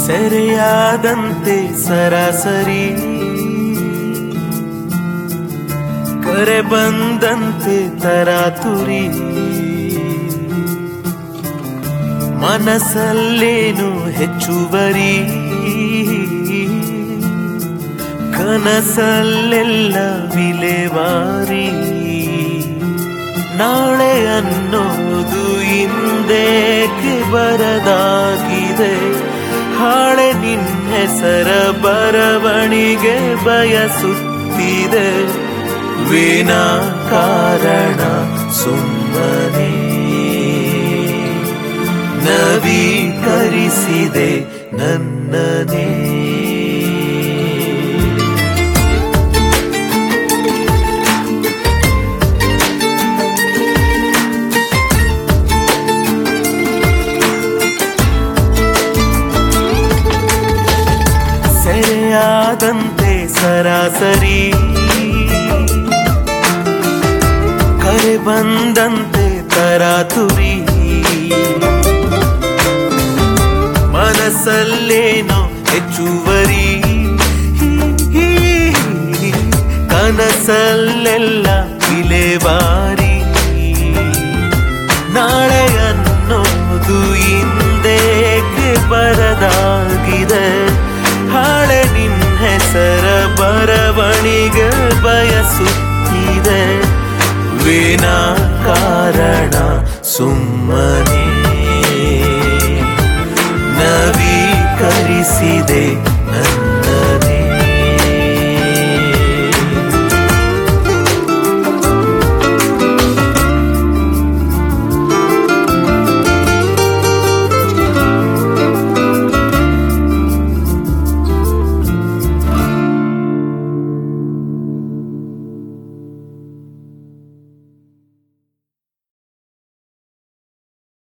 ಸೆರೆಯಾದಂತೆ ಸರಾಸರಿ ಕರೆ ಬಂದಂತೆ ತರಾತುರಿ ಮನಸ್ಸಲ್ಲೇನು ಹೆಚ್ಚುವರಿ ಕನಸಲ್ಲೆಲ್ಲ ವಿಲೇವಾರಿ ನಾಳೆ ಅನ್ನೋದು ಹಿಂದೇಕೆ ಬರದಾಗಿದೆ ಹಾಳೆ ನಿನ್ನೆಸರ ಬರವಣಿಗೆ ಬಯಸುತ್ತಿದೆ ವಿನಾ ಕಾರಣ ಸುಮ್ಮನೆ ನವೀಕರಿಸಿದೆ ನನ್ನನೇ ಸೆರೆಯಾದಂತೆ ಸರಾಸರಿ ಕರೆ ಬಂದಂತೆ ತರಾತುರಿ ಮನಸ್ಸಲ್ಲೇನೋ ಹೆಚ್ಚುವರಿ ಕನಸಲ್ಲೆಲ್ಲ ವಿಲೇವಾರಿ ನಾಳೆ ಅನ್ನೋದು ಹಿಂದೇಕೆ ಬರದಾಗಿದೆ ಹಾಳೆ ನಿನ್ನ ಹೆಸರ ಬರವಣಿಗೆ ಬಯಸುತ್ತಿದೆ ವಿನಾ ಕಾರಣ ಸುಮ್ಮನೆ ನವೀಕರಿಸಿದೆ